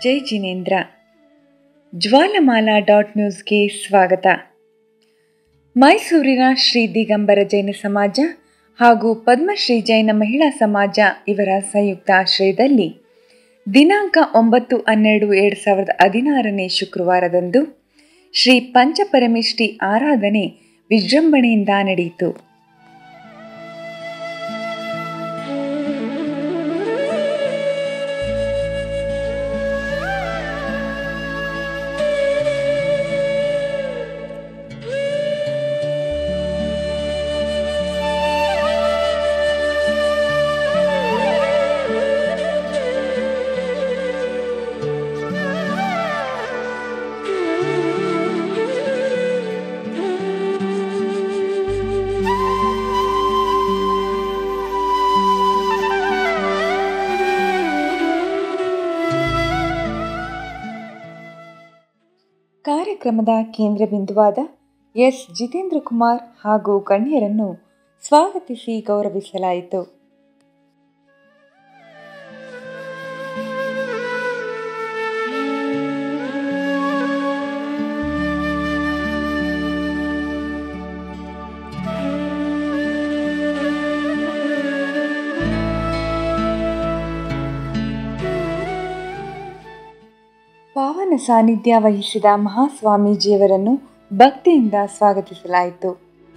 ಜೈ Jinendra Jwalamala dot ನ್ಯೂಸ್ಗೆ ಸ್ವಾಗತ ಮೈಸೂರಿನ ಶ್ರೀ ದಿಗಂಬರ ಜೈನ ಸಮಾಜ ಹಾಗೂ ಪದ್ಮಶ್ರೀ ಜೈನ ಮಹಿಳಾ ಸಮಾಜ ಇವರ ಸಂಯುಕ್ತ ಆಶ್ರಯದಲ್ಲಿ ದಿನಾಂಕ ಒಂಬತ್ತು ಹನ್ನೆರಡು ಎರಡು ಸಾವಿರದ ಹದಿನಾರನೇ ಶುಕ್ರವಾರದಂದು ಶ್ರೀ ಪಂಚಪರಮಿಷ್ಠಿ ಆರಾಧನೆ ವಿಜೃಂಭಣೆಯಿಂದ ನಡೆಯಿತು ಕಾರ್ಯಕ್ರಮದ ಕೇಂದ್ರ ಬಿಂದುವಾದ ಎಸ್ ಜಿತೇಂದ್ರ ಕುಮಾರ್ ಹಾಗೂ ಗಣ್ಯರನ್ನು ಸ್ವಾಗತಿಸಿ ಗೌರವಿಸಲಾಯಿತು ಪಾವನ ಸಾನ್ನಿಧ್ಯ ವಹಿಸಿದ ಮಹಾಸ್ವಾಮೀಜಿಯವರನ್ನು ಭಕ್ತಿಯಿಂದ ಸ್ವಾಗತಿಸಲಾಯಿತು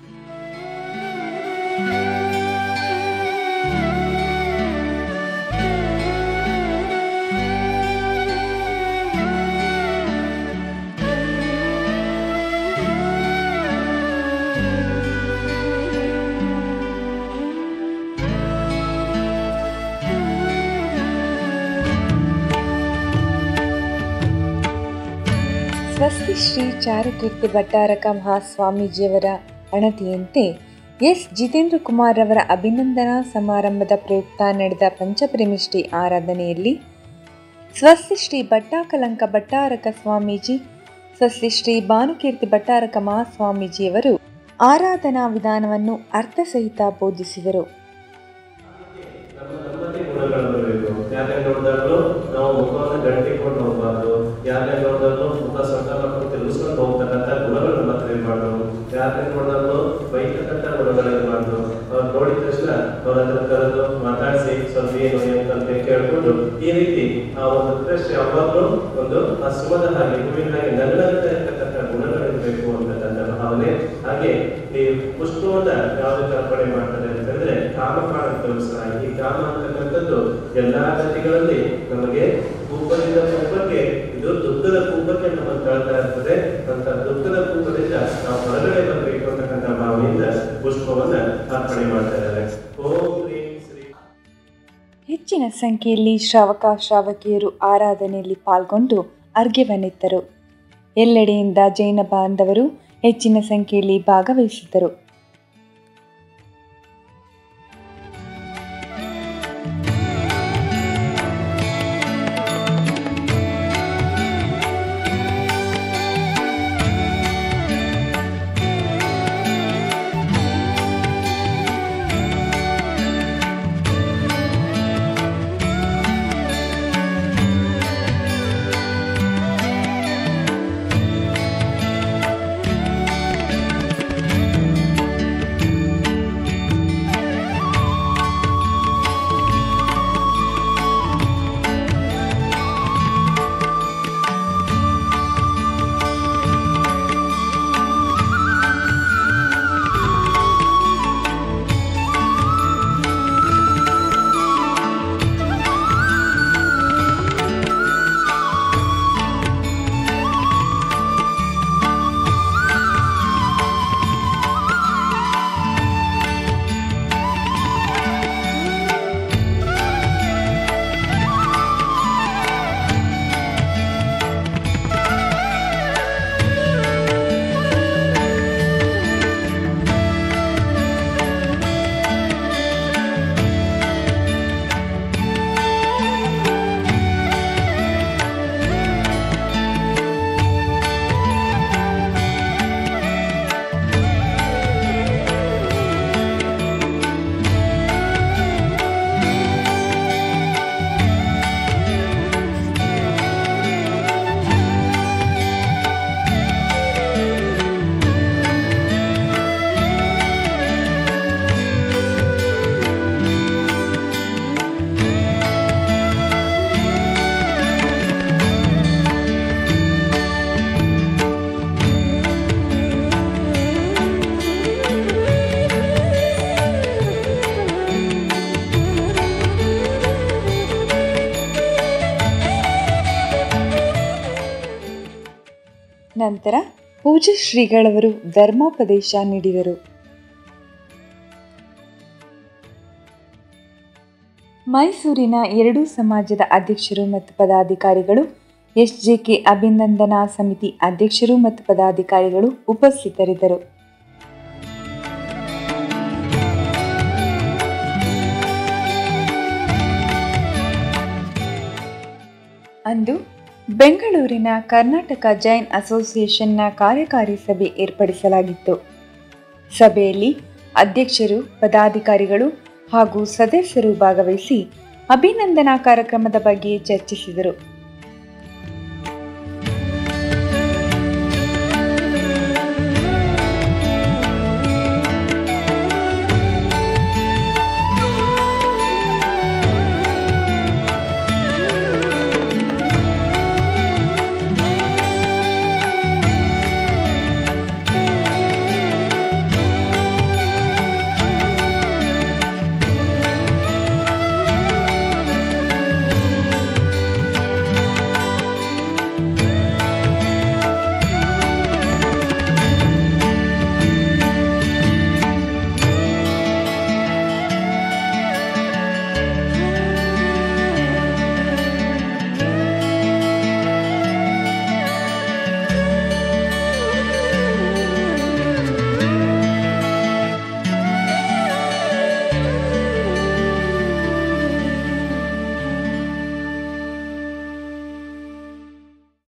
ಸ್ವಸ್ತಿ ಶ್ರೀ ಚಾರುಕೀರ್ತಿ ಭಟ್ಟಾರಕ ಮಹಾಸ್ವಾಮೀಜಿಯವರ ಅಣತಿಯಂತೆ ಎಸ್ ಜಿತೇಂದ್ರ ಕುಮಾರ್ ಅವರ ಅಭಿನಂದನಾ ಸಮಾರಂಭದ ಪ್ರಯುಕ್ತ ನಡೆದ ಪಂಚಪ್ರಮಿಷ್ಠಿ ಆರಾಧನೆಯಲ್ಲಿ ಸ್ವಸ್ತಿ ಶ್ರೀ ಭಟ್ಟಾಕಲಂಕ ಭಟ್ಟಾರಕ ಸ್ವಾಮೀಜಿ ಸ್ವಸ್ತಿ ಶ್ರೀ ಭಾನುಕೀರ್ತಿ ಭಟ್ಟಾರಕ ಮಹಾಸ್ವಾಮೀಜಿಯವರು ಆರಾಧನಾ ವಿಧಾನವನ್ನು ಅರ್ಥಸಹಿತ ಬೋಧಿಸಿದರು ನಮ್ಮ ನಮ್ಮದೇ ಗುಣಗಳು ಬರಬೇಕು ಯಾರೇ ನೋಡಿದಾಗಲೂ ನಾವು ಮುಖವನ್ನು ಗಟ್ಟಿಕೊಂಡು ಹೋಗಬಾರ್ದು ಯಾರೇ ನೋಡಿದಾಗಲೂ ಮುಖ ಸೊಟ್ಟ ಮಾಡ್ಕೊಂಡು ತಿರುಗಿಸ್ಕೊಂಡು ಹೋಗ್ತಕ್ಕಂಥ ಗುಣಗಳು ನಮ್ಮ ಹತ್ರ ಇರಬಾರ್ದು ಯಾರೇ ನೋಡಿದಾಗಲೂ ಬೈತಕ್ಕಂಥ ಗುಣಗಳು ಇರಬಾರ್ದು ಅವ್ರು ನೋಡಿದ ತಕ್ಷಣ ಅವ್ರ ಹತ್ರ ಕರೆದು ಮಾತಾಡಿಸಿ ಸ್ವಲ್ಪ ಏನು ಏನು ಅಂತ ಕೇಳ್ಕೊಂಡು ಈ ರೀತಿ ಆ ಒಂದು ದೃಶ್ಯ ಯಾವಾಗಲೂ ಒಂದು ಆ ಸುಮದ ಹಾಗೆ ಹೂವಿನ ಹಾಗೆ ನಲ್ಲಂತ ಇರ್ತಕ್ಕಂಥ ಗುಣಗಳು ಇರಬೇಕು ಅಂತಕ್ಕಂಥ ಭಾವನೆ ಹಾಗೆ ಈ ಪುಷ್ಪವನ್ನ ಯಾವ್ದು ಅರ್ಪಣೆ ಮಾಡ್ತಾರೆ ಅಂತಂದ್ರೆ ಕಾಮಕಾಣಕ್ಕೋಸ್ಕರ ಈ ಕಾಮ ಅಂತಕ್ಕಂಥದ್ದು ಎಲ್ಲಾ ಗತಿಗಳಲ್ಲಿ ನಮಗೆ ಕೂಪದಿಂದ ಕೂಪಕ್ಕೆ ಇದು ದುಃಖದ ಕೂಪಕ್ಕೆ ನಮ್ಮನ್ನು ತಳ್ತಾ ಇರ್ತದೆ ಅಂತ ದುಃಖದ ಕೂಪದಿಂದ ನಾವು ಹೊರಗಡೆ ಬರಬೇಕು ಅಂತಕ್ಕಂಥ ಭಾವನೆಯಿಂದ ಪುಷ್ಪವನ್ನ ಅರ್ಪಣೆ ಮಾಡ್ತಾ ಇದ್ದಾರೆ ಓಂ ಹ್ರೀಂ ಶ್ರೀ ಹೆಚ್ಚಿನ ಸಂಖ್ಯೆಯಲ್ಲಿ ಶ್ರಾವಕ ಶ್ರಾವಕಿಯರು ಆರಾಧನೆಯಲ್ಲಿ ಪಾಲ್ಗೊಂಡು ಅರ್ಘ್ಯವನ್ನಿತ್ತರು ಎಲ್ಲೆಡೆಯಿಂದ ಜೈನ ಬಾಂಧವರು ಹೆಚ್ಚಿನ ಸಂಖ್ಯೆಯಲ್ಲಿ ಭಾಗವಹಿಸಿದ್ದರು ನಂತರ ಪೂಜ್ಯ ಶ್ರೀಗಳವರು ಧರ್ಮೋಪದೇಶ ನೀಡಿದರು ಮೈಸೂರಿನ ಎರಡೂ ಸಮಾಜದ ಅಧ್ಯಕ್ಷರು ಮತ್ತು ಪದಾಧಿಕಾರಿಗಳು ಎಸ್ಜೆಕೆ ಅಭಿನಂದನಾ ಸಮಿತಿ ಅಧ್ಯಕ್ಷರು ಮತ್ತು ಪದಾಧಿಕಾರಿಗಳು ಉಪಸ್ಥಿತರಿದ್ದರು ಅಂದು ಬೆಂಗಳೂರಿನ ಕರ್ನಾಟಕ ಜೈನ್ ಅಸೋಸಿಯೇಷನ್ನ ಕಾರ್ಯಕಾರಿ ಸಭೆ ಏರ್ಪಡಿಸಲಾಗಿತ್ತು ಸಭೆಯಲ್ಲಿ ಅಧ್ಯಕ್ಷರು ಪದಾಧಿಕಾರಿಗಳು ಹಾಗೂ ಸದಸ್ಯರು ಭಾಗವಹಿಸಿ ಅಭಿನಂದನಾ ಕಾರ್ಯಕ್ರಮದ ಬಗ್ಗೆ ಚರ್ಚಿಸಿದರು